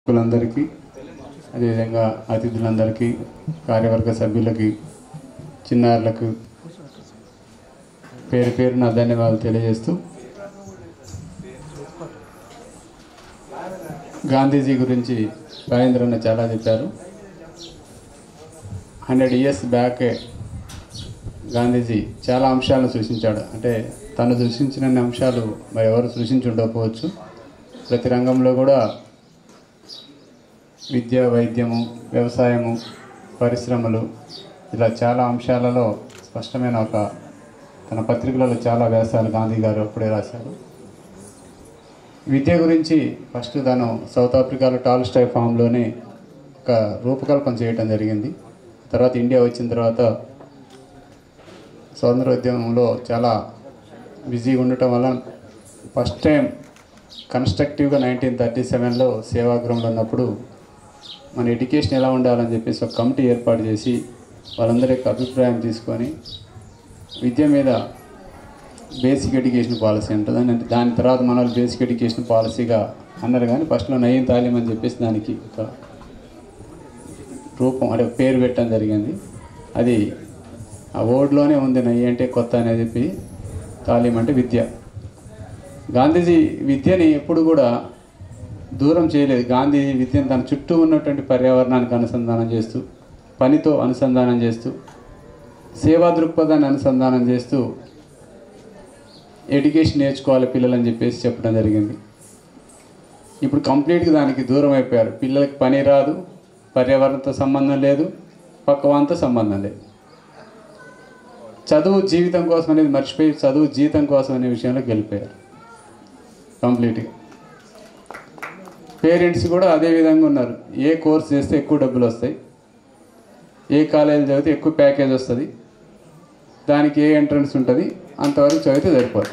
అందరికీ అదేవిధంగా అతిథులందరికీ కార్యవర్గ సభ్యులకి చిన్నారులకు పేరు పేరు నా ధన్యవాదాలు తెలియజేస్తూ గాంధీజీ గురించి రాజేంద్ర అన్న చాలా చెప్పారు హండ్రెడ్ ఇయర్స్ బ్యాక్ గాంధీజీ చాలా అంశాలను సృష్టించాడు అంటే తను సృష్టించిన అంశాలు మరి ఎవరు సృష్టించి ఉండకపోవచ్చు ప్రతి రంగంలో కూడా విద్య వైద్యము వ్యవసాయము పరిశ్రమలు ఇలా చాలా అంశాలలో స్పష్టమైన ఒక తన పత్రికలలో చాలా వ్యాసాలు గాంధీ గారు అప్పుడే రాశారు విద్య గురించి ఫస్ట్ తను సౌత్ ఆఫ్రికాలో టాల్స్టాయ్ ఫామ్లోనే ఒక రూపకల్పన చేయటం జరిగింది తర్వాత ఇండియా వచ్చిన తర్వాత స్వాతంత్రోద్యమంలో చాలా బిజీగా ఉండటం వల్ల ఫస్ట్ టైం కన్స్ట్రక్టివ్గా నైన్టీన్ థర్టీ సెవెన్లో సేవాగ్రహంలో ఉన్నప్పుడు మన ఎడ్యుకేషన్ ఎలా ఉండాలని చెప్పేసి ఒక కమిటీ ఏర్పాటు చేసి వాళ్ళందరి యొక్క అభిప్రాయం తీసుకొని విద్య మీద బేసిక్ ఎడ్యుకేషన్ పాలసీ ఉంటుంది అని దాని తర్వాత మన వాళ్ళు బేసిక్ ఎడ్యుకేషన్ పాలసీగా అన్నారు కానీ ఫస్ట్లో నయం తాలీం అని చెప్పేసి దానికి ఒక రూపం అంటే పేరు పెట్టడం జరిగింది అది ఆ వర్డ్లోనే ఉంది నయ్యి అంటే కొత్త అనేది చెప్పి తాలీం అంటే విద్య గాంధీజీ విద్యని ఎప్పుడు కూడా దూరం చేయలేదు గాంధీ విద్యను తన చుట్టూ ఉన్నటువంటి పర్యావరణానికి అనుసంధానం చేస్తూ పనితో అనుసంధానం చేస్తూ సేవా దృక్పథాన్ని అనుసంధానం చేస్తూ ఎడ్యుకేషన్ నేర్చుకోవాలి పిల్లలని చెప్పేసి చెప్పడం జరిగింది ఇప్పుడు కంప్లీట్గా దానికి దూరం అయిపోయారు పిల్లలకి పని రాదు పర్యావరణంతో సంబంధం లేదు పక్కవాంతో సంబంధం లేదు చదువు జీవితం కోసం అనేది మర్చిపోయి చదువు జీవితం కోసం అనే విషయంలోకి వెళ్ళిపోయారు కంప్లీట్గా పేరెంట్స్ కూడా అదే విధంగా ఉన్నారు ఏ కోర్స్ చేస్తే ఎక్కువ డబ్బులు వస్తాయి ఏ కాలేజీ చదివితే ఎక్కువ ప్యాకేజ్ వస్తుంది దానికి ఏ ఎంట్రన్స్ ఉంటుంది అంతవరకు చదివితే సరిపోతుంది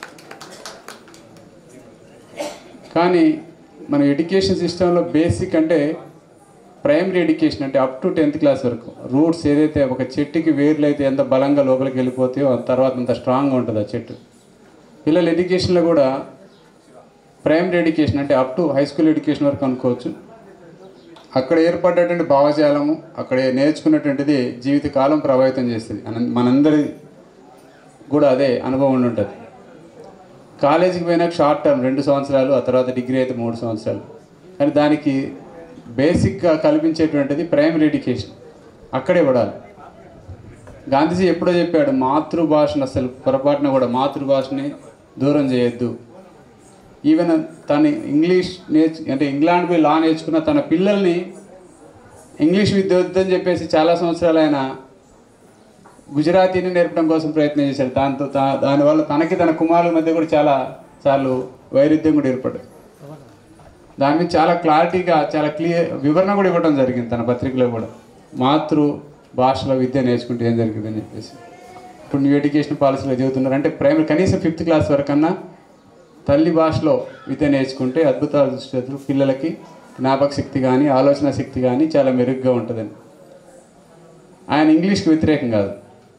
కానీ మన ఎడ్యుకేషన్ సిస్టంలో బేసిక్ అంటే ప్రైమరీ ఎడ్యుకేషన్ అంటే అప్ టు టెన్త్ క్లాస్ వరకు రూట్స్ ఏదైతే ఒక చెట్టుకి వేర్లు అయితే ఎంత బలంగా లోపలికి వెళ్ళిపోతాయో ఆ తర్వాత అంత స్ట్రాంగ్గా ఉంటుంది ఆ చెట్టు పిల్లల ఎడ్యుకేషన్లో కూడా ప్రైమరీ ఎడ్యుకేషన్ అంటే up to high school education వరకు అనుకోవచ్చు అక్కడ ఏర్పడ్డటువంటి భావజాలము అక్కడ నేర్చుకున్నటువంటిది జీవితకాలం ప్రభావితం చేస్తుంది అన- మనందరి కూడా అదే అనుభవం ఉండి ఉంటుంది కాలేజీకి పోయినాక షార్ట్ టర్మ్ రెండు సంవత్సరాలు ఆ తర్వాత డిగ్రీ అయితే మూడు సంవత్సరాలు కానీ దానికి బేసిక్గా కల్పించేటువంటిది ప్రైమరీ ఎడ్యుకేషన్ అక్కడే పడాలి గాంధీజీ ఎప్పుడో చెప్పాడు మాతృభాషను అసలు పొరపాటున కూడా మాతృభాషని దూరం చేయొద్దు ఈవెన్ తను ఇంగ్లీష్ నేర్చు అంటే ఇంగ్లాండ్ పోయి లా నేర్చుకున్న తన పిల్లల్ని ఇంగ్లీష్ విద్య వద్దని చెప్పేసి చాలా సంవత్సరాలు ఆయన గుజరాతీని నేర్పడం కోసం ప్రయత్నం చేశాడు దాంతో తా- దానివల్ల తనకి తన కుమారుల మధ్య కూడా చాలా సార్లు వైరుధ్యం కూడా ఏర్పడ్డది దాని మీద చాలా క్లారిటీగా చాలా క్లియర్ వివరణ కూడా ఇవ్వడం జరిగింది తన పత్రికలో కూడా మాతృ భాషలో విద్య నేర్చుకుంటే ఏం జరిగింది అని చెప్పేసి ఇప్పుడు న్యూ ఎడ్యుకేషన్ పాలసీలో చదువుతున్నారు అంటే ప్రైమరీ కనీసం ఫిఫ్త్ క్లాస్ వరకన్నా తల్లి భాషలో విద్య నేర్చుకుంటే అద్భుతాలు సృష్టిస్తారు పిల్లలకి జ్ఞాపక శక్తి కానీ ఆలోచన శక్తి కానీ చాలా మెరుగ్గా ఉంటుందని ఆయన ఇంగ్లీష్కి వ్యతిరేకం కాదు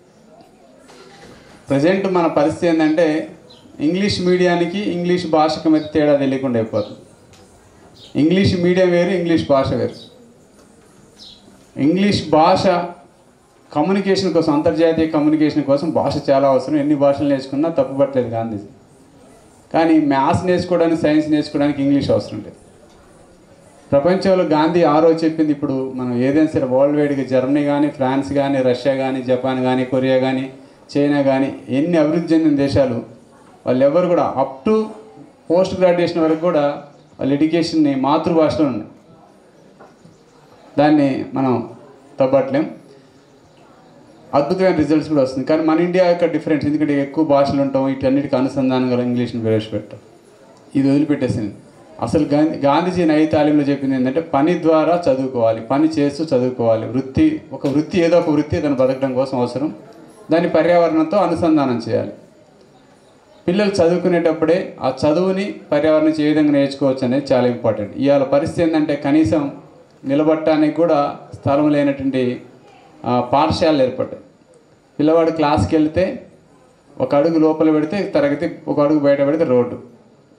ప్రజెంట్ మన పరిస్థితి ఏంటంటే ఇంగ్లీష్ మీడియానికి ఇంగ్లీష్ భాషకు మధ్య తేడా తెలియకుండా అయిపోతుంది ఇంగ్లీష్ మీడియం వేరు ఇంగ్లీష్ భాష వేరు ఇంగ్లీష్ భాష కమ్యూనికేషన్ కోసం అంతర్జాతీయ కమ్యూనికేషన్ కోసం భాష చాలా అవసరం ఎన్ని భాషలు నేర్చుకున్నా తప్పుపట్టలేదు గాంధీజీ కానీ మ్యాథ్స్ నేర్చుకోవడానికి సైన్స్ నేర్చుకోవడానికి ఇంగ్లీష్ అవసరం లేదు ప్రపంచంలో గాంధీ ఆ రోజు చెప్పింది ఇప్పుడు మనం ఏదైనా సరే వరల్డ్ వైడ్గా జర్మనీ కానీ ఫ్రాన్స్ కానీ రష్యా కానీ జపాన్ కానీ కొరియా కానీ చైనా కానీ ఎన్ని అభివృద్ధి చెందిన దేశాలు వాళ్ళు ఎవరు కూడా అప్ టు పోస్ట్ గ్రాడ్యుయేషన్ వరకు కూడా వాళ్ళ ఎడ్యుకేషన్ని మాతృభాషలో ఉంది దాన్ని మనం తప్పట్లేం అద్భుతమైన రిజల్ట్స్ కూడా వస్తుంది కానీ మన ఇండియా యొక్క డిఫరెన్స్ ఎందుకంటే ఎక్కువ భాషలు ఉంటాం వీటన్నిటికీ అనుసంధానం గల ఇంగ్లీష్ని ప్రవేశపెట్టాం ఇది వదిలిపెట్టేసింది అసలు గాంధీ గాంధీజీ నై తాలీంలో చెప్పింది ఏంటంటే పని ద్వారా చదువుకోవాలి పని చేస్తూ చదువుకోవాలి వృత్తి ఒక వృత్తి ఏదో ఒక వృత్తి తను బతకడం కోసం అవసరం దాన్ని పర్యావరణంతో అనుసంధానం చేయాలి పిల్లలు చదువుకునేటప్పుడే ఆ చదువుని పర్యావరణం ఏ విధంగా నేర్చుకోవచ్చు అనేది చాలా ఇంపార్టెంట్ ఇవాళ పరిస్థితి ఏంటంటే కనీసం నిలబట్టడానికి కూడా స్థలం లేనటువంటి ఆ, పాఠశాలలు ఏర్పడ్డాయి పిల్లవాడు క్లాస్కి వెళ్తే ఒక అడుగు లోపల పెడితే తరగతి ఒక అడుగు బయట పెడితే రోడ్డు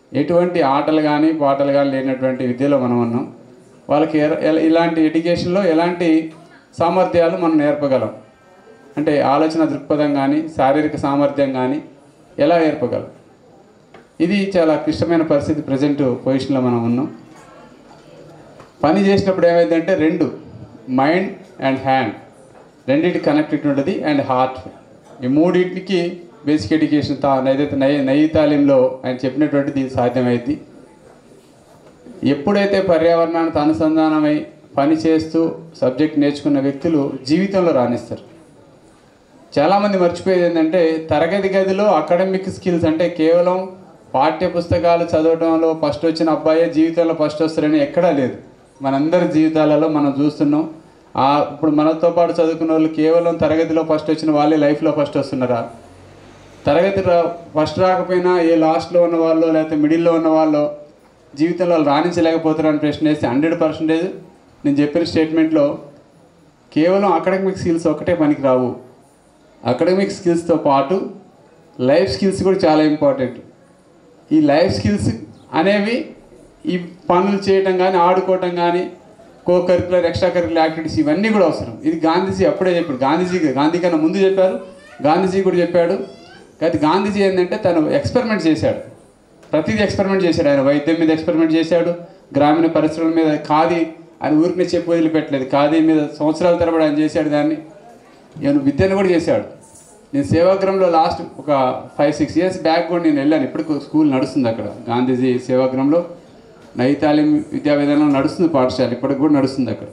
ఎటువంటి ఆటలు కానీ పాటలు కానీ లేనటువంటి విద్యలో మనం ఉన్నాం వాళ్ళకి ఎర- ఎల- ఇలాంటి ఎడ్యుకేషన్లో ఎలాంటి సామర్థ్యాలు మనం నేర్పగలం అంటే ఆలోచన దృక్పథం కానీ శారీరక సామర్థ్యం కానీ ఎలా నేర్పగలం ఇది చాలా క్లిష్టమైన పరిస్థితి ప్రజెంట్ పొజిషన్లో మనం ఉన్నాం పని చేసినప్పుడు ఏమైందంటే రెండు మైండ్ అండ్ హ్యాండ్ రెండింటి కనెక్టెడ్ ఉంటుంది అండ్ హార్ట్ ఈ మూడింటికి బేసిక్ ఎడ్యుకేషన్ తా ఏదైతే నై నై తాలీంలో ఆయన చెప్పినటువంటిది సాధ్యమైంది ఎప్పుడైతే పర్యావరణానికి అనుసంధానమై పని చేస్తూ సబ్జెక్ట్ నేర్చుకున్న వ్యక్తులు జీవితంలో రాణిస్తారు చాలామంది మర్చిపోయేది ఏంటంటే తరగతి గదిలో అకాడమిక్ స్కిల్స్ అంటే కేవలం పాఠ్య పుస్తకాలు చదవడంలో ఫస్ట్ వచ్చిన అబ్బాయే జీవితంలో ఫస్ట్ వస్తారని ఎక్కడా లేదు మనందరి జీవితాలలో మనం చూస్తున్నాం ఆ ఇప్పుడు మనతో పాటు చదువుకున్న వాళ్ళు కేవలం తరగతిలో ఫస్ట్ వచ్చిన వాళ్ళే లైఫ్లో ఫస్ట్ వస్తున్నారా తరగతి రా ఫస్ట్ రాకపోయినా ఏ లాస్ట్లో ఉన్న వాళ్ళు లేకపోతే మిడిల్లో ఉన్న వాళ్ళు జీవితంలో వాళ్ళు రాణించలేకపోతారని ప్రశ్న వేస్తే హండ్రెడ్ పర్సెంటేజ్ నేను చెప్పిన స్టేట్మెంట్లో కేవలం అకాడమిక్ స్కిల్స్ ఒకటే పనికి రావు అకాడమిక్ స్కిల్స్తో పాటు లైఫ్ స్కిల్స్ కూడా చాలా ఇంపార్టెంట్ ఈ లైఫ్ స్కిల్స్ అనేవి ఈ పనులు చేయటం కానీ ఆడుకోవటం కానీ co curricular extracurricular activities ఇవన్నీ కూడా అవసరం ఇది గాంధీజీ అప్పుడే చెప్పాడు గాంధీజీ గాంధీ కన్నా ముందు చెప్పారు గాంధీజీ కూడా చెప్పాడు అయితే గాంధీజీ ఏంటంటే తను ఎక్స్పెరిమెంట్ చేశాడు ప్రతిదీ ఎక్స్పెరిమెంట్ చేశాడు ఆయన వైద్యం మీద ఎక్స్పెరిమెంట్ చేశాడు గ్రామీణ పరిశ్రమల మీద ఖాదీ ఆయన ఊరికి చెప్పి వదిలిపెట్టలేదు ఖాదీ మీద సంవత్సరాల తరబడి ఆయన చేశాడు దాన్ని ఈయన విద్యను కూడా చేశాడు నేను సేవాగ్రామంలో లాస్ట్ ఒక ఫైవ్ సిక్స్ ఇయర్స్ బ్యాక్ కూడా నేను వెళ్ళాను ఇప్పుడు స్కూల్ నడుస్తుంది అక్కడ గాంధీజీ సేవాగ్రామంలో నైతాలిం విద్యా విధానం నడుస్తుంది పాఠశాల ఇప్పటికి కూడా నడుస్తుంది అక్కడ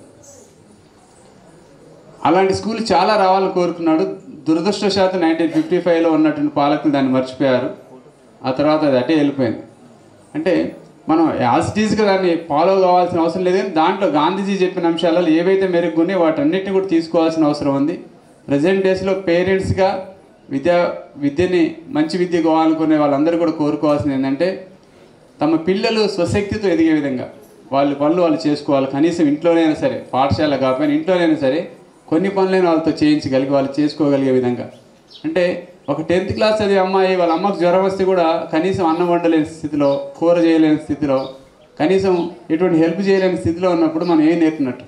అలాంటి స్కూల్ చాలా రావాలని కోరుకున్నాడు దురదృష్టవశాత్తు నైన్టీన్ ఫిఫ్టీ ఫైవ్లో ఉన్నటువంటి పాలకులు దాన్ని మర్చిపోయారు ఆ తర్వాత అది అటే వెళ్ళిపోయింది అంటే మనం యాజ్ ఇట్ ఈస్గా దాన్ని ఫాలో కావాల్సిన అవసరం లేదు కానీ దాంట్లో గాంధీజీ చెప్పిన అంశాలలో ఏవైతే మెరుగున్నాయో వాటన్నిటిని కూడా తీసుకోవాల్సిన అవసరం ఉంది ప్రజెంట్ డేస్లో పేరెంట్స్గా విద్యా విద్యని మంచి విద్య కావాలనుకునే వాళ్ళందరూ కూడా కోరుకోవాల్సింది ఏంటంటే తమ పిల్లలు స్వశక్తితో ఎదిగే విధంగా వాళ్ళ పనులు వాళ్ళు చేసుకోవాలి కనీసం ఇంట్లోనైనా సరే పాఠశాల కాకపోయినా ఇంట్లోనైనా సరే కొన్ని పనులైనా వాళ్ళతో చేయించగలిగి వాళ్ళు చేసుకోగలిగే విధంగా అంటే ఒక టెన్త్ క్లాస్ చదివే అమ్మాయి వాళ్ళ అమ్మకు జ్వరం వస్తే కూడా కనీసం అన్నం వండలేని స్థితిలో కూర చేయలేని స్థితిలో కనీసం ఎటువంటి హెల్ప్ చేయలేని స్థితిలో ఉన్నప్పుడు మనం ఏం నేర్పినట్టు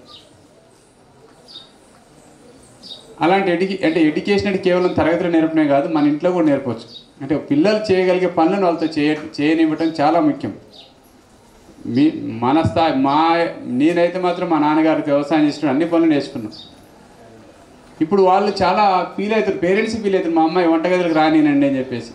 అలాంటి ఎడ్యుకే అంటే ఎడ్యుకేషన్ అంటే కేవలం తరగతిలో నేర్పడమే కాదు మన ఇంట్లో కూడా నేర్పవచ్చు అంటే పిల్లలు చేయగలిగే పనులను వాళ్ళతో చేయ చేయనివ్వటం చాలా ముఖ్యం మీ మన స్థాయి మా నేనైతే మాత్రం మా నాన్నగారికి వ్యవసాయం చేసిన అన్ని పనులు నేర్చుకున్నాం ఇప్పుడు వాళ్ళు చాలా ఫీల్ అవుతారు పేరెంట్స్ ఫీల్ అవుతారు మా అమ్మాయి వంటగదికి రానినండి అని చెప్పేసి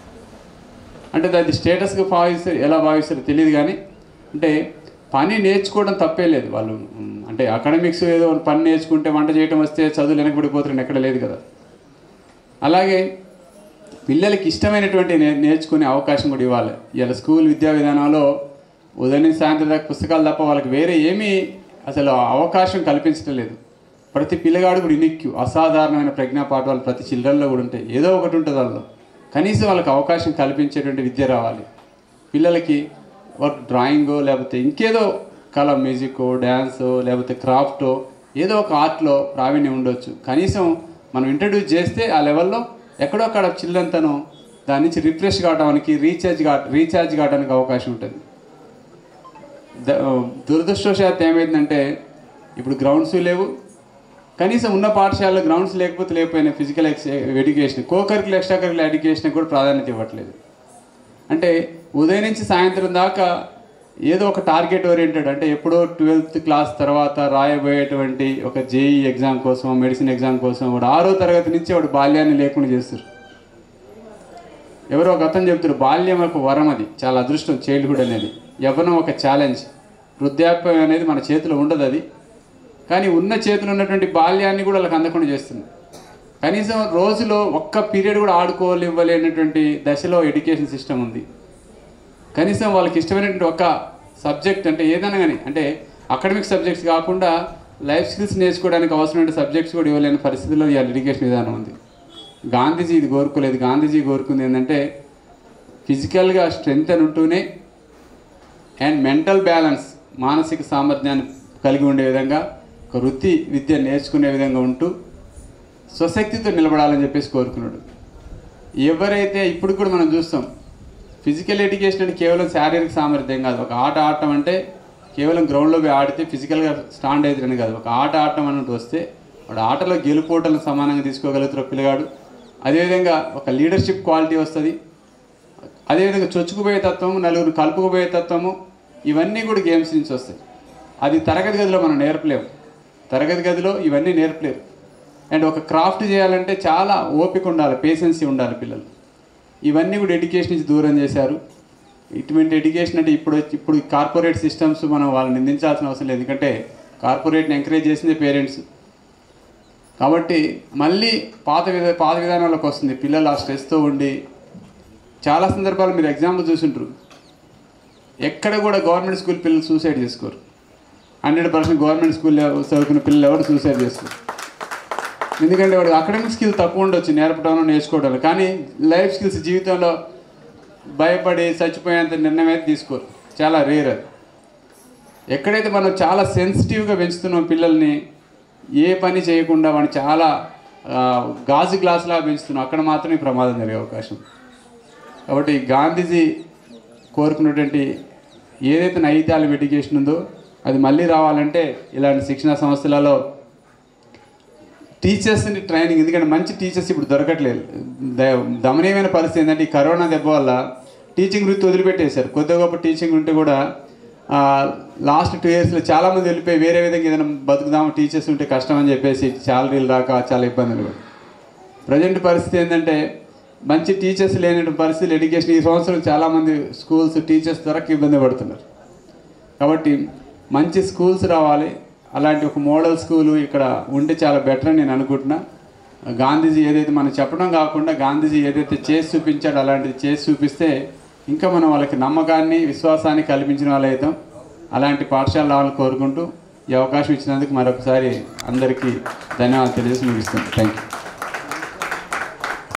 అంటే దాన్ని స్టేటస్గా భావిస్తారు ఎలా భావిస్తారో తెలియదు కానీ అంటే పని నేర్చుకోవడం తప్పే లేదు వాళ్ళు ఉమ్, అంటే అకాడమిక్స్ ఏదో పని నేర్చుకుంటే వంట చేయడం వస్తే చదువులు వెనకబడిపోతారని ఎక్కడ లేదు కదా అలాగే పిల్లలకి ఇష్టమైనటువంటి నే నేర్చుకునే అవకాశం కూడా ఇవ్వాలి ఇలా స్కూల్ విద్యా విధానంలో ఉదయం నుంచి సాయంత్రం దాకా పుస్తకాలు తప్ప వాళ్ళకి వేరే ఏమీ అసలు అవకాశం కల్పించడం లేదు ప్రతి పిల్లగాడు కూడా ఇనిక్యూ అసాధారణమైన ప్రజ్ఞా పాఠాలు ప్రతి చిల్డ్రన్లో కూడా ఉంటాయి ఏదో ఒకటి ఉంటుంది వాళ్ళలో కనీసం వాళ్ళకి అవకాశం కల్పించేటువంటి విద్య రావాలి పిల్లలకి వర్క్ డ్రాయింగో లేకపోతే ఇంకేదో కళ మ్యూజిక్ డ్యాన్సో లేకపోతే క్రాఫ్టో ఏదో ఒక ఆర్ట్లో ప్రావీణ్యం ఉండొచ్చు కనీసం మనం ఇంట్రడ్యూస్ చేస్తే ఆ లెవెల్లో ఎక్కడో అక్కడ చిల్డ్రన్ తను దాని నుంచి రిఫ్రెష్ కావడానికి రీఛార్జ్ కా రీఛార్జ్ కావడానికి అవకాశం ఉంటుంది ద- దురదృష్టవశాత్తు ఏమైందంటే ఇప్పుడు గ్రౌండ్స్ లేవు కనీసం ఉన్న పాఠశాలలో గ్రౌండ్స్ లేకపోతే లేకపోయినా physical ex education co curricular extracurricular education కూడా ప్రాధాన్యత ఇవ్వట్లేదు అంటే ఉదయం నుంచి సాయంత్రం దాకా ఏదో ఒక టార్గెట్ ఓరియంటెడ్ అంటే ఎప్పుడో ట్వెల్త్ క్లాస్ తర్వాత రాయబోయేటువంటి ఒక జేఈ ఎగ్జామ్ కోసం మెడిసిన్ ఎగ్జామ్ కోసం వాడు ఆరో తరగతి నుంచి వాడు బాల్యాన్ని లేకుండా చేస్తారు ఎవరో ఒక అతను చెప్తారు బాల్యం ఒక వరం అది చాలా అదృష్టం చైల్డ్హుడ్ అనేది యవ్వనం ఒక ఛాలెంజ్ వృద్ధాప్యం అనేది మన చేతిలో ఉండదు అది కానీ ఉన్న చేతిలో ఉన్నటువంటి బాల్యాన్ని కూడా వాళ్ళకి అందకుండా చేస్తుంది కనీసం రోజులో ఒక్క పీరియడ్ కూడా ఆడుకోవాలి ఇవ్వలేనటువంటి దశలో ఎడ్యుకేషన్ సిస్టమ్ ఉంది కనీసం వాళ్ళకి ఇష్టమైనటువంటి ఒక సబ్జెక్ట్ అంటే ఏదైనా కానీ అంటే అకాడమిక్ సబ్జెక్ట్స్ కాకుండా లైఫ్ స్కిల్స్ నేర్చుకోవడానికి అవసరమైన సబ్జెక్ట్స్ కూడా ఇవ్వలేని పరిస్థితుల్లో ఇవాళ ఎడ్యుకేషన్ విధానం ఉంది గాంధీజీ ఇది కోరుకోలేదు గాంధీజీ కోరుకుంది ఏంటంటే ఫిజికల్గా స్ట్రెంగ్త్ అని ఉంటూనే అండ్ మెంటల్ బ్యాలెన్స్ మానసిక సామర్థ్యాన్ని కలిగి ఉండే విధంగా ఒక వృత్తి విద్య నేర్చుకునే విధంగా ఉంటూ స్వశక్తితో నిలబడాలని చెప్పేసి కోరుకున్నాడు ఎవరైతే ఇప్పుడు కూడా మనం చూస్తాం ఫిజికల్ ఎడ్యుకేషన్ అంటే కేవలం శారీరక సామర్థ్యం కాదు ఒక ఆట ఆడటం అంటే కేవలం గ్రౌండ్లో పోయి ఆడితే ఫిజికల్గా స్టాండ్ అవుతారని కాదు ఒక ఆట ఆడటం అన్నట్టు వస్తే వాడు ఆటలో గెలుపోటలను సమానంగా తీసుకోగలుగుతారు పిల్లగాడు అదేవిధంగా ఒక లీడర్షిప్ క్వాలిటీ వస్తుంది అదేవిధంగా చొచ్చుకుపోయే తత్వము నలుగురు కలుపుకుపోయే తత్వము ఇవన్నీ కూడా గేమ్స్ నుంచి వస్తాయి అది తరగతి గదిలో మనం నేర్పలేము తరగతి గదిలో ఇవన్నీ నేర్పలేరు అండ్ ఒక క్రాఫ్ట్ చేయాలంటే చాలా ఓపిక ఉండాలి పేషెన్సీ ఉండాలి పిల్లలు ఇవన్నీ కూడా ఎడ్యుకేషన్ నుంచి దూరం చేశారు ఇటువంటి ఎడ్యుకేషన్ అంటే ఇప్పుడు ఇప్పుడు కార్పొరేట్ సిస్టమ్స్ మనం వాళ్ళని నిందించాల్సిన అవసరం లేదు ఎందుకంటే కార్పొరేట్ని ఎంకరేజ్ చేసిందే పేరెంట్స్ కాబట్టి మళ్ళీ పాత విధ పాత విధానాలకు వస్తుంది పిల్లలు ఆ స్ట్రెస్తో ఉండి చాలా సందర్భాలు మీరు ఎగ్జాంపుల్ చూసుంటారు ఎక్కడ కూడా గవర్నమెంట్ స్కూల్ పిల్లలు సూసైడ్ చేసుకోరు హండ్రెడ్ పర్సెంట్ గవర్నమెంట్ స్కూల్లో చదువుకున్న పిల్లలు ఎవరు సూసైడ్ చేసుకోరు ఎందుకంటే వాడు అకాడమిక్ స్కిల్ తక్కువ ఉండొచ్చు నేర్పడంలో నేర్చుకోవడంలో కానీ లైఫ్ స్కిల్స్ జీవితంలో భయపడి చచ్చిపోయేంత నిర్ణయం అయితే తీసుకోరు చాలా రేర్ అది ఎక్కడైతే మనం చాలా సెన్సిటివ్గా పెంచుతున్నాం పిల్లల్ని ఏ పని చేయకుండా వాడిని చాలా ఆ, గాజు గ్లాసులా పెంచుతున్నాం అక్కడ మాత్రమే ప్రమాదం జరిగే అవకాశం కాబట్టి గాంధీజీ కోరుకున్నటువంటి ఏదైతే నైతికాల ఎడ్యుకేషన్ ఉందో అది మళ్ళీ రావాలంటే ఇలాంటి శిక్షణా సంస్థలలో టీచర్స్ని ట్రైనింగ్ ఎందుకంటే మంచి టీచర్స్ ఇప్పుడు దొరకట్లేదు ద- దమనీయమైన పరిస్థితి ఏంటంటే ఈ కరోనా దెబ్బ వల్ల టీచింగ్ వృత్తి వదిలిపెట్టేశారు కొద్దిగా గొప్ప టీచింగ్ ఉంటే కూడా లాస్ట్ టూ ఇయర్స్లో చాలామంది వెళ్ళిపోయి వేరే విధంగా ఏదైనా బతుకుదాం టీచర్స్ ఉంటే కష్టం అని చెప్పేసి శాలరీలు రాక చాలా ఇబ్బందులు పడి ప్రజెంట్ పరిస్థితి ఏంటంటే మంచి టీచర్స్ లేని పరిస్థితులు ఎడ్యుకేషన్ ఈ సంవత్సరం చాలామంది స్కూల్స్ టీచర్స్ దొరక ఇబ్బంది పడుతున్నారు కాబట్టి మంచి స్కూల్స్ రావాలి అలాంటి ఒక మోడల్ స్కూలు ఇక్కడ ఉంటే చాలా బెటర్ అని నేను అనుకుంటున్నా గాంధీజీ ఏదైతే మనం చెప్పడం కాకుండా గాంధీజీ ఏదైతే చేసి చూపించాడో అలాంటిది చేసి చూపిస్తే ఇంకా మనం వాళ్ళకి నమ్మకాన్ని విశ్వాసాన్ని కల్పించిన వాళ్ళు అవుతాం అలాంటి పాఠశాల రావాలని కోరుకుంటూ ఈ అవకాశం ఇచ్చినందుకు మరొకసారి అందరికీ ధన్యవాదాలు తెలియజేసి ముగిస్తాను థ్యాంక్ యూ